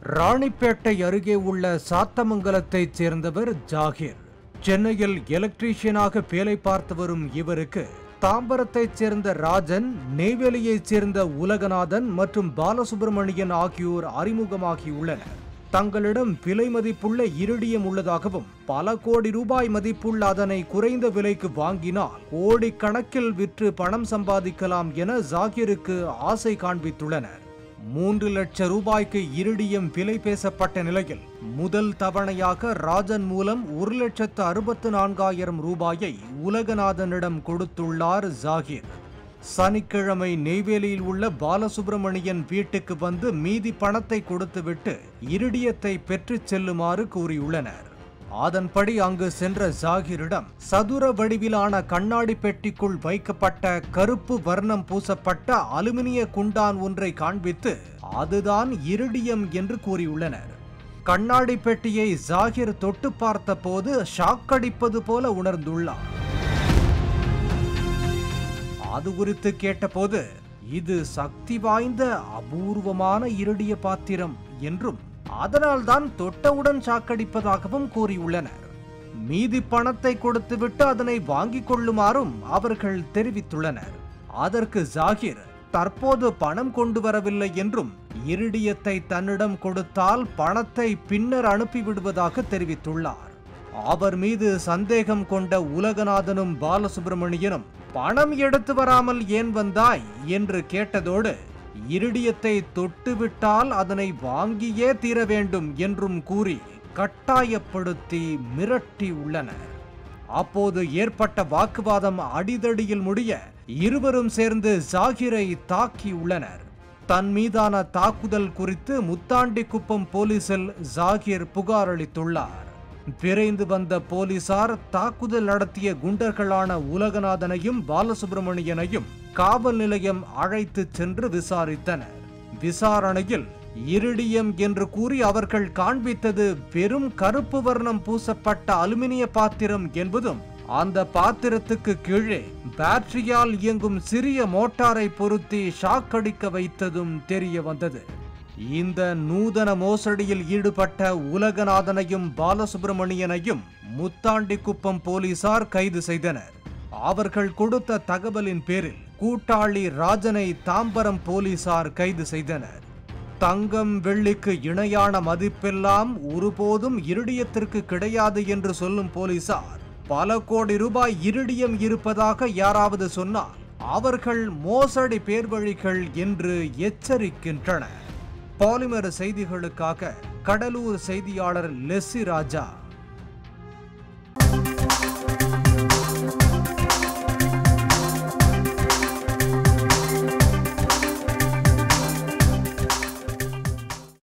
ராணிப்பேட்டை அருகே உள்ள சாத்தமங்கலத்தைச் சேர்ந்தவர் ஜாகிர் சென்னையில் எலக்ட்ரீஷியனாக வேலை பார்த்து வரும் இவருக்கு தாம்பரத்தைச் சேர்ந்த ராஜன் நெய்வேலியைச் சேர்ந்த உலகநாதன் மற்றும் பாலசுப்பிரமணியன் ஆகியோர் அறிமுகமாகியுள்ளனர் தங்களிடம் விலை மதிப்புள்ள இருடியம் உள்ளதாகவும் பல கோடி ரூபாய் மதிப்புள்ள அதனை குறைந்த விலைக்கு வாங்கினால் கோடி கணக்கில் விற்று பணம் சம்பாதிக்கலாம் என ஜாகிருக்கு ஆசை காண்பித்துள்ளனர் மூன்று லட்சம் ரூபாய்க்கு இருடியம் விலை பேசப்பட்ட நிலையில் முதல் தவணையாக ராஜன் மூலம் ஒரு லட்சத்து அறுபத்து நான்காயிரம் ரூபாயை உலகநாதனிடம் கொடுத்துள்ளார் ஜாகிர் சனிக்கிழமை நெய்வேலியில் உள்ள பாலசுப்பிரமணியன் வீட்டுக்கு வந்து மீதி பணத்தை கொடுத்துவிட்டு இருடியத்தை பெற்றுச் செல்லுமாறு கூறியுள்ளனர் அதன்படி அங்கு சென்ற ஜாகிரிடம் சதுர வடிவிலான கண்ணாடி பெட்டிக்குள் வைக்கப்பட்ட கருப்பு வர்ணம் பூசப்பட்ட அலுமினிய குண்டான் ஒன்றை காண்பித்து அதுதான் இருடியம் என்று கூறியுள்ளனர் கண்ணாடி பெட்டியை ஜாகிர் தொட்டு பார்த்தபோது ஷாக் அடிப்பது போல உணர்ந்துள்ளார் அது குறித்து கேட்டபோது இது சக்தி வாய்ந்த அபூர்வமான இருடிய பாத்திரம் என்றும் அதனால்தான் தொட்டவுடன் சாக்கடிப்பதாகவும் கூறியுள்ளனர் மீதி பணத்தை கொடுத்துவிட்டு அதனை வாங்கிக் கொள்ளுமாறும் அவர்கள் தெரிவித்துள்ளனர் அதற்கு ஜாகிர் தற்போது பணம் கொண்டு வரவில்லை என்றும் இருடியத்தை தன்னிடம் கொடுத்தால் பணத்தை பின்னர் அனுப்பிவிடுவதாக தெரிவித்துள்ளார் அவர் மீது சந்தேகம் கொண்ட உலகநாதனும் பாலசுப்பிரமணியனும் பணம் எடுத்து வராமல் ஏன் வந்தாய் என்று கேட்டதோடு இருடியத்தை தொட்டுவிட்டால் அதனை வாங்கியே தீர வேண்டும் என்றும் கூறி கட்டாயப்படுத்தி மிரட்டி உள்ளனர் அப்போது ஏற்பட்ட வாக்குவாதம் அடிதடியில் முடிய இருவரும் சேர்ந்து ஜாகிரை தாக்கி உள்ளனர் தன் மீதான தாக்குதல் குறித்து முத்தாண்டிக்குப்பம் போலீசில் ஜாகிர் புகார் அளித்துள்ளார் விரைந்து வந்த போலீசார் தாக்குதல் நடத்திய குண்டர்களான உலகநாதனையும் பாலசுப்பிரமணியனையும் காவல் நிலையம் அழைத்து சென்று விசாரித்தனர் விசாரணையில் இருடியம் என்று கூறி அவர்கள் காண்பித்தது வெறும் கருப்பு வர்ணம் பூசப்பட்ட அலுமினிய பாத்திரம் என்பதும் அந்த பாத்திரத்துக்கு கீழே பேட்டரியால் இயங்கும் சிறிய மோட்டாரை பொருத்தி ஷாக் அடிக்க வைத்ததும் தெரிய வந்தது இந்த நூதன மோசடியில் ஈடுபட்ட உலகநாதனையும் பாலசுப்பிரமணியனையும் முத்தாண்டிக்குப்பம் போலீசார் கைது செய்தனர் அவர்கள் கொடுத்த தகவலின் பேரில் கூட்டாளி ராஜனை தாம்பரம் போலீசார் கைது செய்தனர் தங்கம் வெள்ளிக்கு இணையான மதிப்பெல்லாம் ஒருபோதும் இருடியத்திற்கு கிடையாது என்று சொல்லும் போலீசார் பல கோடி ரூபாய் இருடியம் இருப்பதாக யாராவது சொன்னால் அவர்கள் மோசடி பேர்வழிகள் என்று எச்சரிக்கின்றனர் பாலிமர் செய்திகளுக்காக கடலூர் செய்தியாளர் லெஸ்ஸி ராஜா